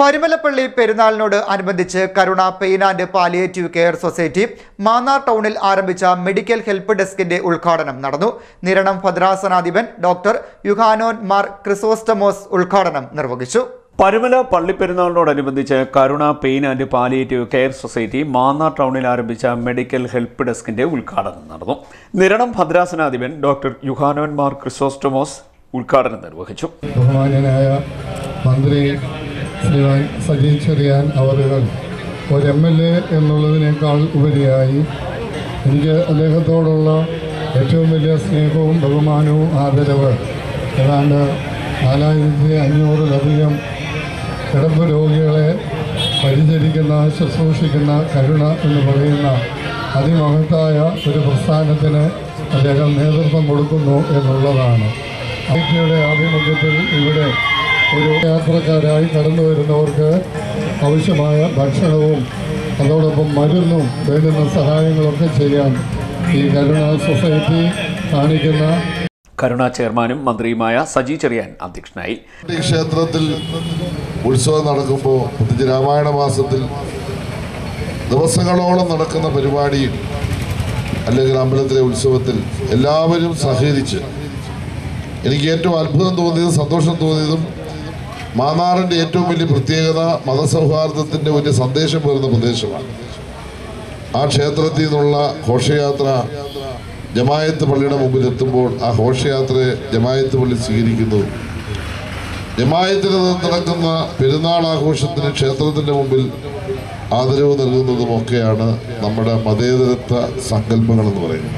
പരുമലപ്പള്ളി പെരുന്നാളിനോട് അനുബന്ധിച്ച് Karuna pain and palliative care society Mannar ടൗണിൽ ആരംഭിച്ച മെഡിക്കൽ ഹെൽപ്പ് ഡെസ്കിന്റെ ഉദ്ഘാടനം നടന്നു നിരണം ഭദ്രാസനാധിപൻ ഡോക്ടർ യുഹാനോൻ മാർ ക്രിസോസ്റ്റമോസ് ഉദ്ഘാടനം നിർവഹിച്ചു പരുമല പള്ളിപ്പെരുന്നാളിനോടനുബന്ധിച്ച് Karuna pain and palliative care society Mannar ടൗണിൽ ആരംഭിച്ച മെഡിക്കൽ ഹെൽപ്പ് ഡെസ്കിന്റെ ഉദ്ഘാടനം നടന്നു നിരണം ഭദ്രാസനാധിപൻ ഡോക്ടർ യുഹാനോൻ മാർ ക്രിസോസ്റ്റമോസ് ഉദ്ഘാടനം നിർവഹിച്ചു ബഹുമാന്യനായ മന്ത്രി ശ്രീമാൻ സജി ചെറിയാൻ അവറുകൾ ഒരു എം എൽ എ എന്നുള്ളതിനേക്കാൾ ഉപരിയായി എനിക്ക് അദ്ദേഹത്തോടുള്ള ഏറ്റവും വലിയ സ്നേഹവും ബഹുമാനവും ആദരവ് ഏതാണ്ട് നാലായിരത്തി അഞ്ഞൂറിലധികം കിടപ്പ് രോഗികളെ പരിചരിക്കുന്ന ശുശ്രൂഷിക്കുന്ന കരുണ എന്ന് പറയുന്ന അതിമഹത്തായ ഒരു പ്രസ്ഥാനത്തിന് അദ്ദേഹം നേതൃത്വം കൊടുക്കുന്നു എന്നുള്ളതാണ് ഐക്യയുടെ ആഭിമുഖ്യത്തിൽ ഇവിടെ ഒരു യാത്രക്കാരായി കടന്നു വരുന്നവർക്ക് ആവശ്യമായ ഭക്ഷണവും അതോടൊപ്പം മരുന്നും വേണ്ടുന്ന സഹായങ്ങളൊക്കെ ചെയ്യാൻ ഈ കരുണ സൊസൈറ്റി കാണിക്കുന്ന കരുണ ചെയർമാനും മന്ത്രിയുമായ സജി ചെറിയാൻ അധ്യക്ഷനായി ഈ ക്ഷേത്രത്തിൽ ഉത്സവം നടക്കുമ്പോൾ പ്രത്യേകിച്ച് രാമായണ മാസത്തിൽ ദിവസങ്ങളോളം നടക്കുന്ന പരിപാടി അല്ലെങ്കിൽ അമ്പലത്തിലെ ഉത്സവത്തിൽ എല്ലാവരും സഹകരിച്ച് എനിക്ക് ഏറ്റവും അത്ഭുതം തോന്നിയതും സന്തോഷം തോന്നിയതും മാന്നാറിൻ്റെ ഏറ്റവും വലിയ പ്രത്യേകത മതസൗഹാർദ്ദത്തിൻ്റെ വലിയ സന്ദേശം വരുന്ന പ്രദേശമാണ് ആ ക്ഷേത്രത്തിൽ നിന്നുള്ള ഘോഷയാത്ര ജമായത്ത് പള്ളിയുടെ മുമ്പിൽ എത്തുമ്പോൾ ആ ഘോഷയാത്രയെ ജമായത്ത് പള്ളി സ്വീകരിക്കുന്നതും ജമായത്തിന് നടക്കുന്ന പെരുന്നാൾ ആഘോഷത്തിന് ക്ഷേത്രത്തിന്റെ മുമ്പിൽ ആദരവ് നൽകുന്നതും ഒക്കെയാണ് നമ്മുടെ മതേതരത്വ സങ്കല്പങ്ങൾ എന്ന് പറയുന്നത്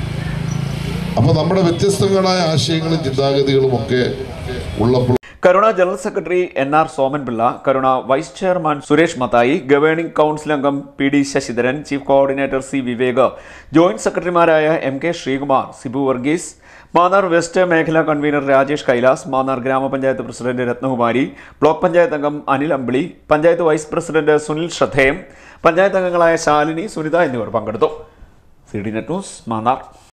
അപ്പോൾ നമ്മുടെ വ്യത്യസ്തങ്ങളായ ആശയങ്ങളും ചിന്താഗതികളും ഒക്കെ ഉള്ളപ്പോൾ Karuna general secretary N R Somanpillai Karuna vice chairman Suresh Mathai governing council അംഗം P D Sasidharan chief coordinator C Vivek joint സെക്രട്ടറിമാരായ M K Sreekumar Sibu Varghese Mannar west മേഖലാ കൺവീനർ രാജേഷ് കൈലാസ് മാന്നാർ ഗ്രാമപഞ്ചായത്ത് പ്രസിഡന്റ് രത്നകുമാരി ബ്ലോക്ക് പഞ്ചായത്ത് അംഗം അനിൽ അമ്പിളി പഞ്ചായത്ത് വൈസ് പ്രസിഡന്റ് സുനിൽ ശ്രദ്ധേയം പഞ്ചായത്ത് അംഗങ്ങളായ ശാലിനി സുനിത എന്നിവർ പങ്കെടുത്തു C D net news Mannar